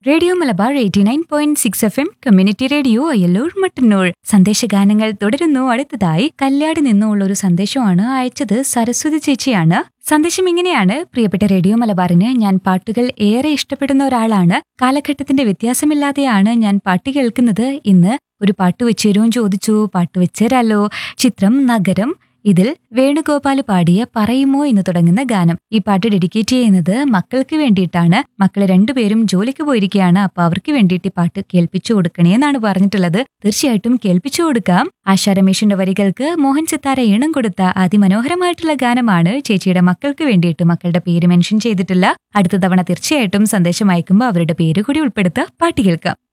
radio Malabar eighty nine point six F M community radio Ayyalloor Mattannur സന്ദേശഗാനങ്ങൾ തുടരുന്നു അടുത്തതായി കല്യാട് നിന്നുള്ള ഒരു സന്ദേശമാണ് അയച്ചത് സരസ്വതി ചേച്ചിയാണ് സന്ദേശം ഇങ്ങനെയാണ് പ്രിയപ്പെട്ട റേഡിയോ മലബാറിന് ഞാൻ പാട്ടുകൾ ഏറെ ഇഷ്ടപ്പെടുന്ന ഒരാളാണ് കാലഘട്ടത്തിന്റെ വ്യത്യാസമില്ലാതെയാണ് ഞാൻ പാട്ട് കേൾക്കുന്നത് ഇന്ന് ഒരു പാട്ട് വെച്ചുതരുമോ ചോദിച്ചു പാട്ട് വെച്ചുതരാലോ ചിത്രം നഗരം ഇതിൽ വേണുഗോപാൽ പാടിയ പറയുമോ എന്ന് തുടങ്ങുന്ന ഗാനം ഈ പാട്ട് ഡെഡിക്കേറ്റ് ചെയ്യുന്നത് മക്കൾക്ക് വേണ്ടിയിട്ടാണ് മക്കള് രണ്ടുപേരും ജോലിക്ക് പോയിരിക്കുകയാണ് അപ്പൊ അവർക്ക് വേണ്ടിയിട്ട് ഈ പാട്ട് കേൾപ്പിച്ചു കൊടുക്കണേ എന്നാണ് പറഞ്ഞിട്ടുള്ളത് തീർച്ചയായിട്ടും കേൾപ്പിച്ചു കൊടുക്കാം ആശാ രമേശിന്റെ വരികൾക്ക് മോഹൻ സിത്താര ഈണം കൊടുത്ത അതിമനോഹരമായിട്ടുള്ള ഗാനമാണ് ചേച്ചിയുടെ മക്കൾക്ക് വേണ്ടിയിട്ട് മക്കളുടെ പേര് മെൻഷൻ ചെയ്തിട്ടില്ല അടുത്ത തവണ തീർച്ചയായിട്ടും സന്ദേശം അയക്കുമ്പോൾ അവരുടെ പേര് കൂടി ഉൾപ്പെടുത്ത പാട്ട് കേൾക്കാം